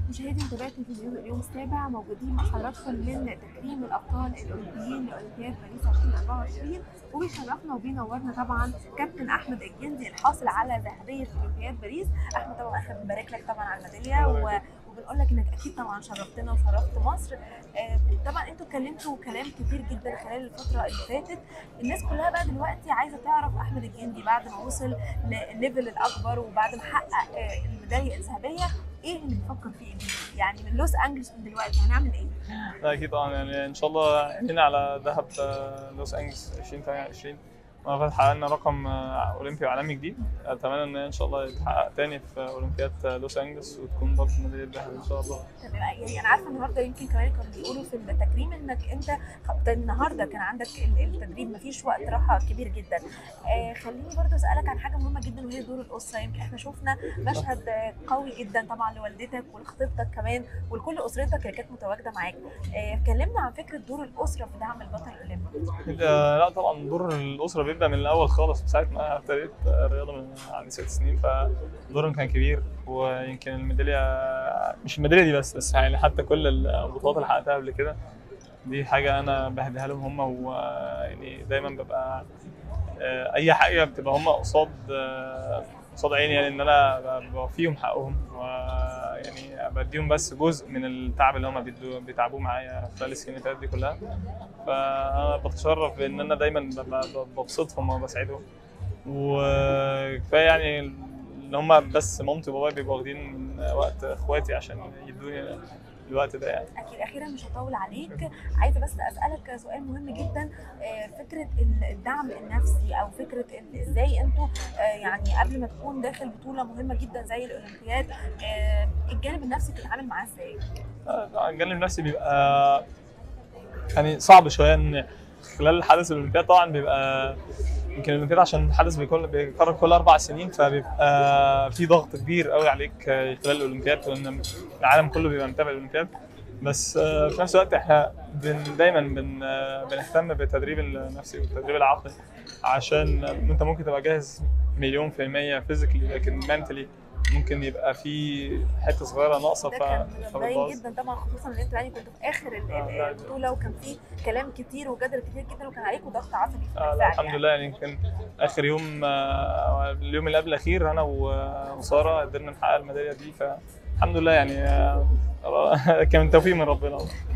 مشاهدي متابعة تلفزيون اليوم السابع موجودين مع حضراتكم من تكريم الأبطال الأولمبيين لأولمبياد باريس 2024 وبيشرفنا وبينورنا طبعا كابتن أحمد الجندي الحاصل على ذهبية أولمبياد باريس أحمد طبعا احنا بنبارك لك طبعا على الميدالية و... وبنقول لك انك اكيد طبعا شرفتنا وشرفت مصر آه، طبعا انتوا اتكلمتوا كلام كتير جدا خلال الفتره اللي فاتت الناس كلها بقى دلوقتي عايزه تعرف احمد الجندي بعد ما وصل للليفل الاكبر وبعد ما حقق آه، الميداليه الذهبيه ايه اللي بيفكر فيه الجندي؟ يعني من لوس انجلوس من دلوقتي هنعمل ايه؟ لا اكيد طبعا يعني ان شاء الله عينينا على ذهب آه، لوس انجلس 2028 مرة حققنا رقم آه، اولمبي وعالمي جديد اتمنى ان ان شاء الله يتحقق تاني في اولمبياد آه، لوس انجلس وتكون برضه ميداليه ذهب ان شاء الله طب يعني انا عارفه النهارده يمكن كمان كانوا بيقولوا في التكريم انك انت خ- النهارده كان عندك ال- التدريب مفيش وقت راحه كبير جدا آه خليني برضو اسالك عن حاجه مهمه جدا وهي دور الاسره يمكن احنا شفنا مشهد آه، قوي جدا طبعا لوالدتك ولخطيبتك كمان ولكل اسرتك اللي كانت متواجده معاك آه كلمنا عن فكره دور الاسره في دعم البطل الاولمبي آه، لا طبعا دور الاسره بيبدا من الاول خالص من ساعه ما ابتديت الرياضه من عندي ست سنين فدورهم كان كبير ويمكن الميداليه مش الميداليه دي بس بس يعني حتى كل البطولات اللي حققتها قبل كده دي حاجه انا بهديها لهم هم ويعني دايما ببقى آه، اي حاجه بتبقى هم قصاد آه، قصاد عيني يعني ان انا ب- بوفيهم حقهم ويعني بديهم بس جزء من التعب اللي هم بيدوا- بيتعبوه معايا خلال السنين اللي فاتت دي كلها فانا بتشرف بان انا دايما ب- ب- ببسطهم وبساعدهم وكفايه يعني ان هم بس مامتي وبابايا بيبقوا واخدين وقت اخواتي عشان يدوني الوقت ده يعني اكيد اخيرا مش هطول عليك عايزه بس اسالك سؤال مهم جدا آه، فكره ال- الدعم النفسي او فكره ال- ازاي انتوا آه، يعني قبل ما تكون داخل بطوله مهمه جدا زي الاولمبياد آه، الجانب النفسي بتتعامل معاه ازاي؟ طبعاً الجانب النفسي بيبقى يعني صعب شويه ان خلال حدث الاولمبياد طبعا بيبقى يمكن الاولمبياد عشان الحدث بيكون بيتكرر كل اربع سنين فبيبقى في ضغط كبير قوي عليك خلال الاولمبياد وان العالم كله بيبقى متابع الاولمبياد بس في نفس الوقت احنا بن دايما بن بنهتم بالتدريب النفسي والتدريب العقلي عشان انت ممكن تبقى جاهز مليون في المية فيزيكالي لكن منتلي ممكن يبقى في حته صغيره ناقصه ده ف كان باين فبتبوظ. جدا طبعا خصوصا ان انتوا يعني كنتوا في اخر ال- آه، ال- لا. البطوله وكان في كلام كتير وجدل كتير جدا وكان عليكم ضغط عصبي في آه لا الفعل الحمد يعني. لله يعني يمكن اخر يوم آه، اليوم اللي قبل الاخير انا و- وساره قدرنا نحقق الميداليه دي فالحمد لله يعني آه، كان توفيق من ربنا